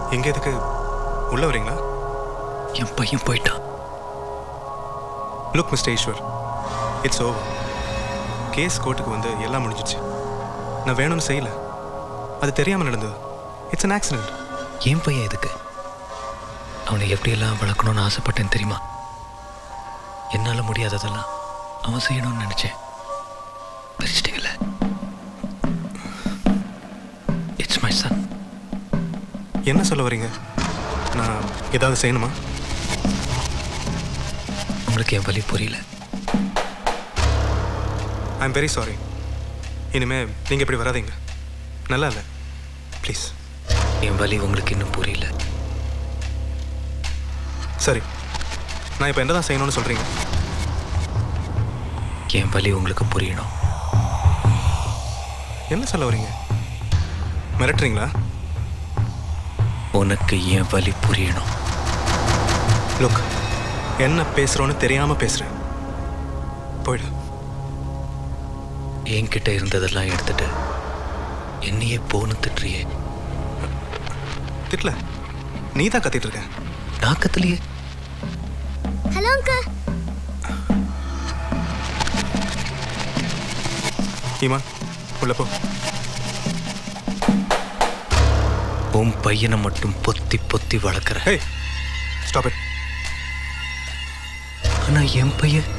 எங்க எதுக்கு உள்ள வரீங்களா என் பையன் போயிட்டான் look mister Eswar it's over case கோர்ட்டுக்கு வந்து எல்லாம் முடிஞ்சிச்சு நான் வேணும்னு செய்யல அது தெரியாம நடந்தது இட்ஸ் an ஆக்சிடென்ட் என் பையன் எதுக்கு அவனை எப்படியெல்லாம் வளர்க்கணும்னு ஆசைப்பட்டேன் தெரியுமா என்னால் முடியாததெல்லாம் அவன் செய்யணும்னு நினச்சேன் பிரிச்சிட்டீங்கல்ல இட்ஸ் மை சன் என்ன சொல்ல வரீங்க நான் ஏதாவது செய்யணுமா உங்களுக்கு என் வழி புரியல ஐ எம் வெரி சாரி இனிமே நீங்க இப்படி வராதீங்க நல்லா இல்லை ப்ளீஸ் என் வழி உங்களுக்கு இன்னும் புரியல சரி நான் இப்போ என்ன தான் செய்யணும்னு சொல்றீங்க என் வழி உங்களுக்கு புரியணும் என்ன சொல்ல வரீங்க மிரட்டுறீங்களா உனக்கு என் வழி புரியணும் லுக் என்ன பேசுறோன்னு தெரியாம பேசுறேன் போயிடு என்கிட்ட இருந்ததெல்லாம் எடுத்துட்டு என்னையே போன்னு திட்டுறியே திட்டல நீ தான் கத்திட்டு இருக்க நாக்கத்திலேயே ஹலோ அங்கிள் ஈமா உள்ள போ உன் பையனை மட்டும் பொத்தி பொத்தி வளர்க்குற ஹே ஸ்டாப் இட் ஆனா என் பையன்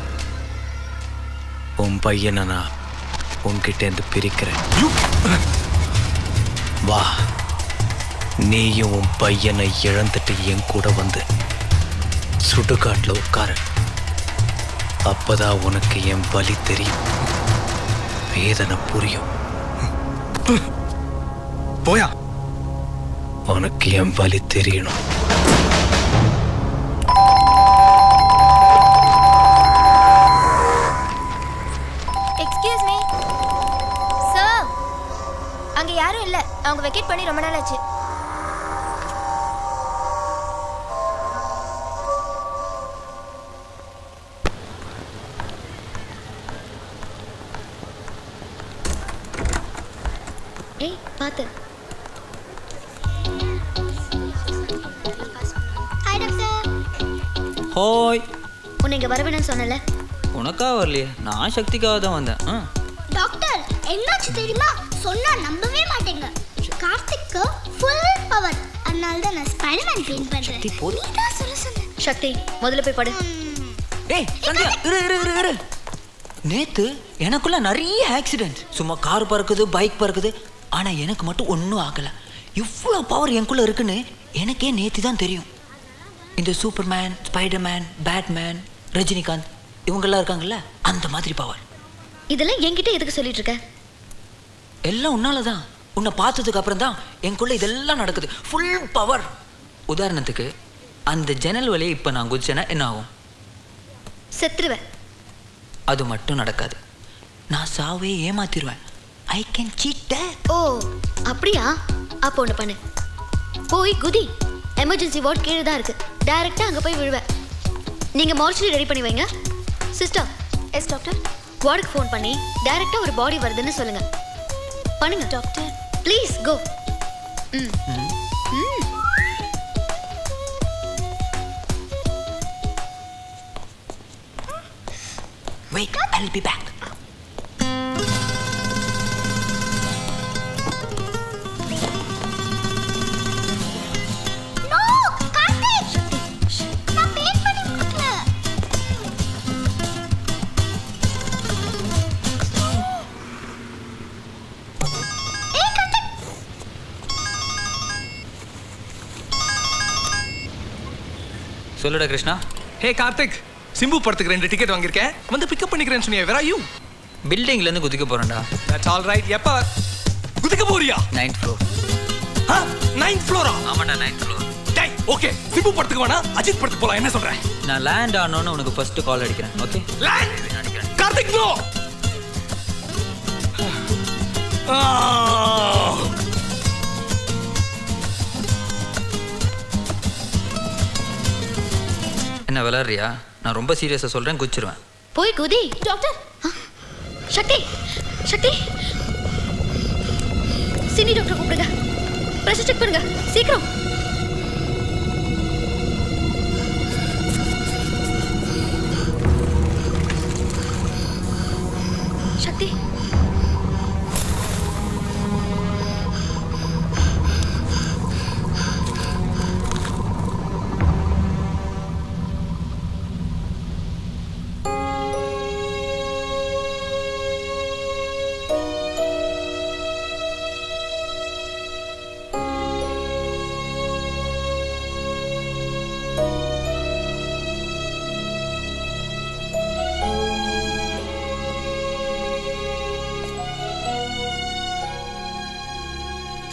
உன் பையனை நான் உன்கிட்ட இருந்து பிரிக்கிறேன் வா நீயும் உன் பையனை இழந்துட்டு என் கூட வந்து சுடுகாட்டில் உட்காரு அப்பதான் உனக்கு என் வலி தெரியும் வேதனை புரியும் போயா உனக்கு என் வலி தெரியணும் எக்ஸ்கியூஸ் மீ சார் அங்க யாரும் இல்ல அவங்க வெக்கேட் பண்ணி ரொம்ப நாள் ஆச்சு ஏய் பாத்து ஹாய் டாக்டர் ஹோய் உன்னை இங்க வரவேணும்னு சொன்னல உனக்கா வரலையே நான் சக்திக்காக தான் வந்தேன் ஆ டாக்டர் என்னாச்சு தெரியுமா சொன்னா நம்பவே மாட்டேங்க கார்த்திக்கு ஃபுல் பவர் அதனால தான் நான் ஸ்பைடர்மேன் க்ளீன் பண்றேன் நீ தான் சொல்ல சொன்ன சக்தி முதல்ல போய் படு ஏய் சந்தியா இரு இரு இரு இரு நேத்து எனக்குள்ள நிறைய ஆக்சிடென்ட் சும்மா கார் பறக்குது பைக் பறக்குது ஆனா எனக்கு மட்டும் ஒன்றும் ஆகல இவ்வளோ பவர் எனக்குள்ள இருக்குன்னு எனக்கே நேத்து தான் தெரியும் இந்த சூப்பர்மேன் ஸ்பைடர்மேன் பேட்மேன் ரஜினிகாந்த் இவங்கெல்லாம் இருக்காங்கல்ல அந்த மாதிரி பவர் இதெல்லாம் என்கிட்ட எதுக்கு சொல்லிட்டு இருக்க எல்லாம் உன்னால தான் உன்னை பார்த்ததுக்கு அப்புறம் தான் எனக்குள்ள இதெல்லாம் நடக்குது ஃபுல் பவர் உதாரணத்துக்கு அந்த ஜன்னல் வழியை இப்போ நான் குதிச்சேன்னா என்ன ஆகும் செத்துருவேன் அது மட்டும் நடக்காது நான் சாவே ஏமாத்திடுவேன் ஐ கேன் சீட் ஓ அப்படியா அப்போ ஒன்று பண்ணு போய் குதி எமர்ஜென்சி வார்ட் கீழே தான் இருக்கு டைரக்டா அங்க போய் விழுவேன் நீங்க மார்ச்சரி ரெடி பண்ணி வைங்க சிஸ்டர் எஸ் டாக்டர் வார்டுக்கு ஃபோன் பண்ணி டைரக்டா ஒரு பாடி வருதுன்னு சொல்லுங்க பண்ணுங்க doctor please go hmm hmm wait I be back no Karthik நான் பெயிண்ட் பண்ணி முடிக்கல ஏய் கார்த்திக் சொல்லுடா கிருஷ்ணா ஹே கார்த்திக் சிம்பு படத்துக்கு ரெண்டு டிக்கெட் வாங்கியிருக்கேன் வந்து பிக்கப் பண்ணிக்கிறேன்னு சொன்னியே வேற யூ பில்டிங்ல இருந்து குதிக்க போறேன்டா தட்ஸ் ஆல் ரைட் எப்ப குதிக்க போறியா நைன்த் ஃப்ளோர் நைன்த் ஃப்ளோரா ஆமாண்டா நைன்த் ஃப்ளோர் டேய் ஓகே சிம்பு படத்துக்கு வேணா அஜித் படத்துக்கு போலாம் என்ன சொல்ற நான் லேண்ட் ஆனோன்னு உனக்கு ஃபர்ஸ்ட் கால் அடிக்கிறேன் ஓகே லேண்ட் கார்த்திக் நோ என்ன விளாட்றியா நான் ரொம்ப சீரியஸாக சொல்கிறேன் குச்சிருவேன் போய் குதி டாக்டர் சக்தி சக்தி சினி டாக்டர் கூப்பிடுங்க ப்ரெஷர் செக் பண்ணுங்க சீக்கிரம்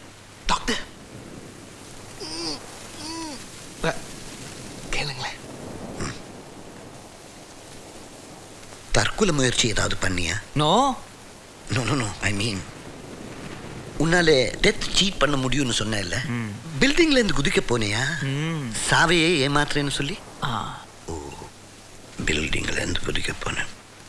டாக்டர் கேளுங்களேன் தற்கொலை முயற்சி ஏதாவது பண்ணியா no no no no I mean உன்னால டெத் சீட் பண்ண முடியும்னு சொன்னேன்ல பில்டிங்ல இருந்து குதிக்க போனியா சாவையே ஏமாத்துறேன்னு சொல்லி ஆ பில்டிங்ல இருந்து குதிக்க போனேன்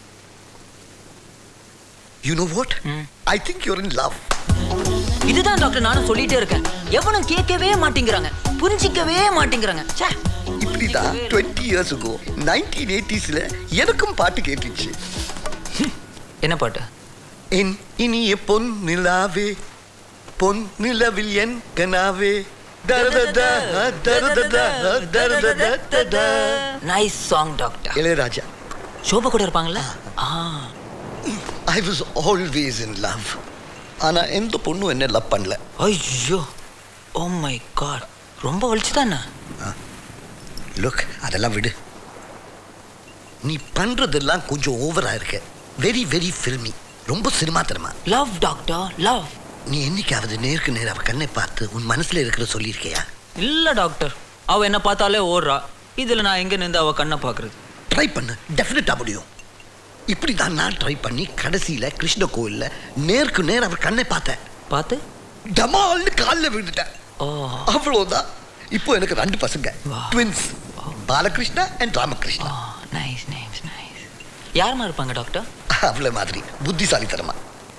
you know what I think you're in love இதுதான் டாக்டர் நானும் சொல்லிட்டே இருக்கேன் எவனும் கேட்கவே மாட்டேங்கிறாங்க புரிஞ்சிக்கவே மாட்டேங்கிறாங்க ச்சே இப்படிதான் டுவெண்ட்டி இயர்ஸ் கோ நைன்டீன் எயிட்டிஸ்ல எனக்கும் பாட்டு கேட்டுச்சு என்ன பாட்டு என் இனிய பொன் நிலாவே பொன் நிலவில் என் கனாவே தரததா, தரததா, தரததா. நைஸ் சாங் டாக்டர் இளையராஜா சோபா கூட இருப்பாங்கல்ல ah I was always in love ஆனா எந்த பொண்ணும் என்ன லவ் பண்ணல ஐயோ ஓ மை காட் ரொம்ப வலிச்சுதானே லுக் அதெல்லாம் விடு நீ பண்றதெல்லாம் கொஞ்சம் ஓவரா இருக்க வெரி வெரி ஃபில்மி ரொம்ப சினிமா தரமா லவ் டாக்டர் லவ் நீ என்னைக்காவது நேருக்கு நேர் அவ கண்ணை பார்த்து உன் மனசுல இருக்கிற சொல்லியிருக்கியா இல்ல டாக்டர் அவ என்ன பார்த்தாலே ஓடுறா இதுல நான் எங்க நின்று அவ கண்ணை பாக்குறது ட்ரை பண்ணு டெஃபினட்டா முடியும் இப்படி தான் நான் ட்ரை பண்ணி கடைசியில கிருஷ்ண கோயில்ல நேருக்கு நேர் அவர் கண்ணை பார்த்தேன் பார்த்து டமால்னு காலில் விழுந்துட்டேன் ஓ அவ்வளவுதான் இப்போ எனக்கு ரெண்டு பசங்க twins Balakrishna and Ramakrishna nice nice nice யாருமா இருப்பாங்க டாக்டர் அவ்வளவு மாதிரி புத்திசாலித்தனமா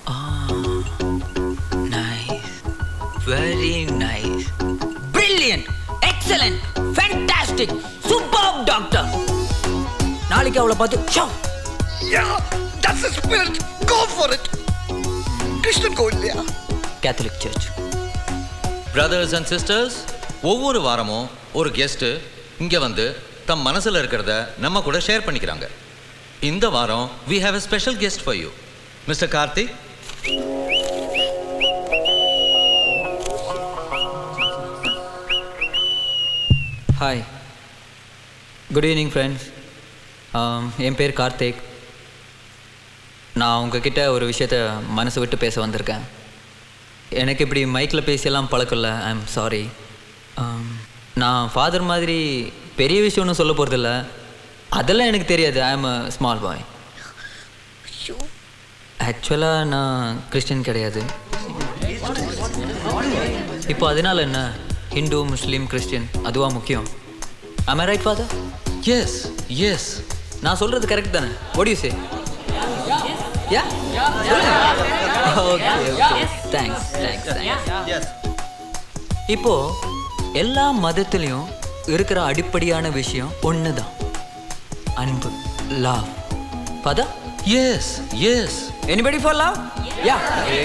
nice very nice brilliant excellent fantastic super doctor நாளைக்கு அவளை பார்த்து show Yeah, that's the spirit. Go for it. Krishnan கோயில்லையா Catholic church brothers and sisters ஒவ்வொரு வாரமும் ஒரு கெஸ்ட்டு இங்கே வந்து தம் மனசில் இருக்கிறத நம்ம கூட ஷேர் பண்ணிக்கிறாங்க இந்த வாரம் we have a special guest for you mister Karthik hi good evening friends என் பேர் கார்த்திக் நான் உங்ககிட்ட ஒரு விஷயத்த மனசு விட்டு பேச வந்திருக்கேன் எனக்கு இப்படி மைக்கில் பேசியெல்லாம் பழக்கம் இல்லை ஐ எம் சாரி நான் ஃபாதர் மாதிரி பெரிய விஷயம் ஒன்றும் சொல்ல போகிறதில்ல அதெல்லாம் எனக்கு தெரியாது I am a small boy ஆக்சுவலாக நான் கிறிஸ்டின் கிடையாது இப்போ அதனால என்ன ஹிந்து முஸ்லீம் கிறிஸ்டியன் அதுவா முக்கியம் am I right father yes yes நான் சொல்றது கரெக்ட் தானே what do you say yeah okay okay thanks thanks இப்போ எல்லா மதத்துலேயும் இருக்கிற அடிப்படையான விஷயம் ஒன்று தான் அன்பு love father yes yes anybody for love yeah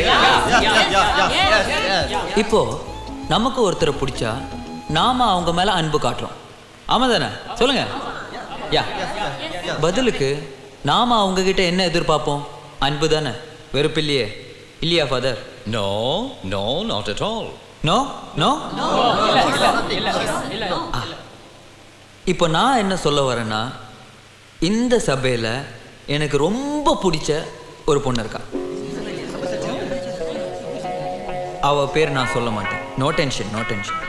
இப்போ நமக்கு ஒருத்தரை பிடிச்சா நாம அவங்க மேல அன்பு காட்டுறோம் ஆமா தானே சொல்லுங்க யா பதிலுக்கு நாம அவங்க கிட்ட என்ன எதிர்பார்ப்போம் அன்பு தானே வெறுப்பு இல்லையே இல்லையா father no no not at all no no இப்போ நான் என்ன சொல்ல வரேன்னா இந்த சபையில் எனக்கு ரொம்ப பிடிச்ச ஒரு பொண்ணு இருக்கா அவ பேர் நான் சொல்ல மாட்டேன் no tension no tension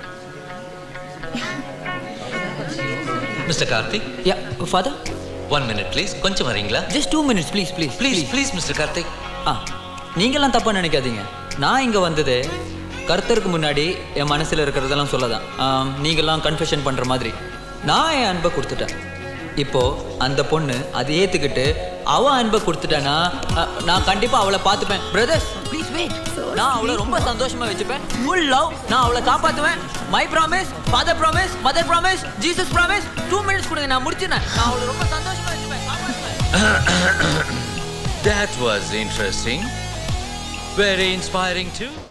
mister Karthik yeah father one minute please கொஞ்சம் வரீங்களா just two minutes please please please please mister Karthik ஆ நீங்களாம் தப்பா நினைக்காதீங்க நான் இங்கே வந்தது கர்த்தருக்கு முன்னாடி என் மனசில் இருக்கிறதெல்லாம் சொல்லதான் ஆம், நீங்கெல்லாம் கன்ஃபெஷன் பண்ணுற மாதிரி நான் என் அன்பை கொடுத்துட்டேன் இப்போ அந்த பொண்ணு அதை ஏற்றுக்கிட்டு அவ அன்பை கொடுத்துட்டானா அ, நான் கண்டிப்பாக அவளை பார்த்துப்பேன் பிரதர்ஸ் ப்ளீஸ் வெயிட் நான் அவளை ரொம்ப சந்தோஷமா வச்சுப்பேன் ஃபுல் லவ் நான் அவளை காப்பாற்றுவேன் my promise father promise mother promise Jesus promise two minutes கொடுங்க நான் முடிச்சிடுறேன் நான் அவளை ரொம்ப சந்தோஷமா வச்சுப்பேன் காப்பாற்றுவேன் That was interesting. Very inspiring too.